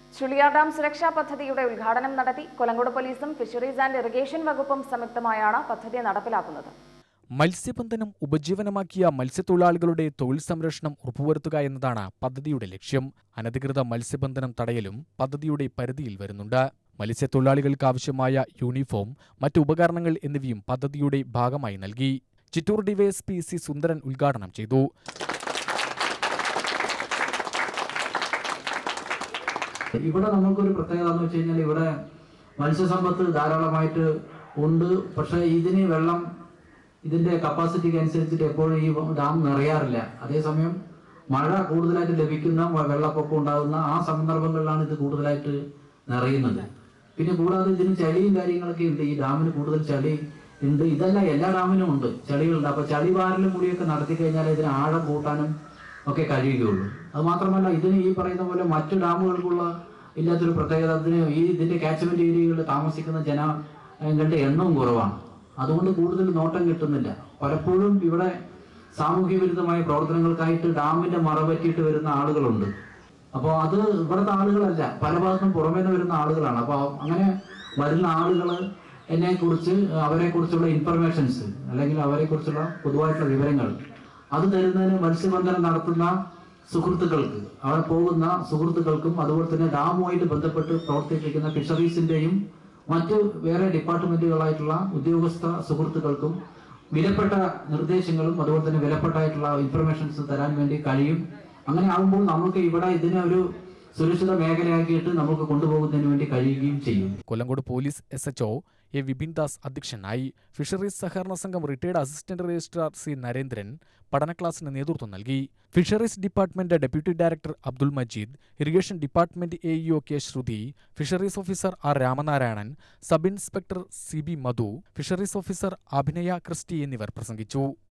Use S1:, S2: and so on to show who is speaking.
S1: ചുളിയാർ dam സുരക്ഷാ പദ്ധതിയുടെ ഉദ്ഘാടനം നടത്തി കൊലങ്കോട് പോലീസും ഫിഷറീസ് ആൻഡ് ഇറിഗേഷൻ വകുപ്പും സംയുക്തമായാണ് പദ്ധതി നടപ്പിലാക്കുന്നത്
S2: മത്സ്യബന്ധനം ഉപജീവനമാക്കിയ മത്സ്യത്തൊഴിലാളികളുടെ തൊഴിൽ സംരക്ഷണം ഉറപ്പുവരുത്തുക എന്നതാണ് പദ്ധതിയുടെ ലക്ഷ്യം അനധികൃത മത്സ്യബന്ധനം തടയലും പദ്ധതിയുടെ പരിധിയിൽ വരുന്നുണ്ട് മത്സ്യത്തൊഴിലാളികൾക്ക് ആവശ്യമായ യൂണിഫോം മറ്റു ഉപകരണങ്ങൾ എന്നിവയും പദ്ധതിയുടെ ഭാഗമായി നൽകി ചിറ്റൂർ ഡിവൈഎസ്പി സി സുന്ദരൻ ഉദ്ഘാടനം ചെയ്തു
S3: ഇവിടെ നമുക്കൊരു പ്രത്യേകത എന്ന് വെച്ച് കഴിഞ്ഞാൽ ഇവിടെ മത്സ്യസമ്പത്ത് ധാരാളമായിട്ട് ഉണ്ട് പക്ഷേ ഇതിന് വെള്ളം ഇതിന്റെ കപ്പാസിറ്റിക്ക് അനുസരിച്ചിട്ട് എപ്പോഴും ഈ ഡാം നിറയാറില്ല അതേസമയം മഴ കൂടുതലായിട്ട് ലഭിക്കുന്ന വ- വെള്ളപ്പൊക്കം ഉണ്ടാകുന്ന ആ സന്ദർഭങ്ങളിലാണ് ഇത് കൂടുതലായിട്ട് നിറയുന്നത് പിന്നെ കൂടാതെ ഇതിന് ചളിയും കാര്യങ്ങളൊക്കെ ഉണ്ട് ഈ ഡാമിന് കൂടുതൽ ചളി ഉണ്ട് ഇതല്ല എല്ലാ ഡാമിനും ഉണ്ട് ചളികളുണ്ട് അപ്പൊ ചളി വാരലും കൂടിയൊക്കെ നടത്തി കഴിഞ്ഞാൽ ഇതിന് ആഴം കൂട്ടാനും ഒക്കെ കഴിയുകയുള്ളൂ അത് മാത്രമല്ല ഇതിന് ഈ പറയുന്ന പോലെ മറ്റു ഡാമുകൾക്കുള്ള ഇല്ലാത്തൊരു പ്രത്യേകത അതിന് ഈ ഇതിന്റെ കാച്ച്മെന്റ് ഏരിയകളിൽ താമസിക്കുന്ന ജനങ്ങളുടെ എണ്ണവും കുറവാണ് അതുകൊണ്ട് കൂടുതൽ നോട്ടം കിട്ടുന്നില്ല പലപ്പോഴും ഇവിടെ സാമൂഹ്യ വിരുദ്ധമായ പ്രവർത്തനങ്ങൾക്കായിട്ട് ഡാമിന്റെ മറപറ്റിയിട്ട് വരുന്ന ആളുകളുണ്ട് അപ്പോൾ അത് ഇവിടുത്തെ ആളുകളല്ല പല ഭാഗത്തും പുറമേ നിന്ന് വരുന്ന ആളുകളാണ് അപ്പോൾ അങ്ങനെ വരുന്ന ആളുകൾ എന്നെ കുറിച്ച് അവരെ കുറിച്ചുള്ള ഇൻഫർമേഷൻസ് അല്ലെങ്കിൽ അവരെ കുറിച്ചുള്ള പൊതുവായിട്ടുള്ള വിവരങ്ങൾ അത് തരുന്നതിന് മത്സ്യബന്ധനം നടത്തുന്ന സുഹൃത്തുക്കൾക്ക് അവിടെ പോകുന്ന സുഹൃത്തുക്കൾക്കും അതുപോലെ തന്നെ ഡാമുമായിട്ട് ബന്ധപ്പെട്ട് പ്രവർത്തിപ്പിക്കുന്ന ഫിഷറീസിന്റെയും മറ്റ് വേറെ ഡിപ്പാർട്ട്മെന്റുകളായിട്ടുള്ള ഉദ്യോഗസ്ഥ സുഹൃത്തുക്കൾക്കും വിലപ്പെട്ട നിർദ്ദേശങ്ങളും അതുപോലെ തന്നെ വിലപ്പെട്ടായിട്ടുള്ള ഇൻഫർമേഷൻസ് തരാൻ വേണ്ടി കഴിയും അങ്ങനെ ആകുമ്പോൾ നമുക്ക് ഇവിടെ ഇതിനെ ഒരു സുരക്ഷിത മേഖലയാക്കിയിട്ട് നമുക്ക് കൊണ്ടുപോകുന്നതിന് വേണ്ടി കഴിയുകയും ചെയ്യും
S2: Kollengode police S HO A Vipin Das അധ്യക്ഷനായി ഫിഷറീസ് സഹകരണ സംഘം retired assistant registrar C Narendran പഠന ക്ലാസ്സിന് നേതൃത്വം നൽകി fisheries department deputy director Abdul Majeed irrigation department A EO K Shruthi fisheries officer R Ramanarayanan sub inspector C B Madhu fisheries officer Abhinaya Christy എന്നിവർ പ്രസംഗിച്ചു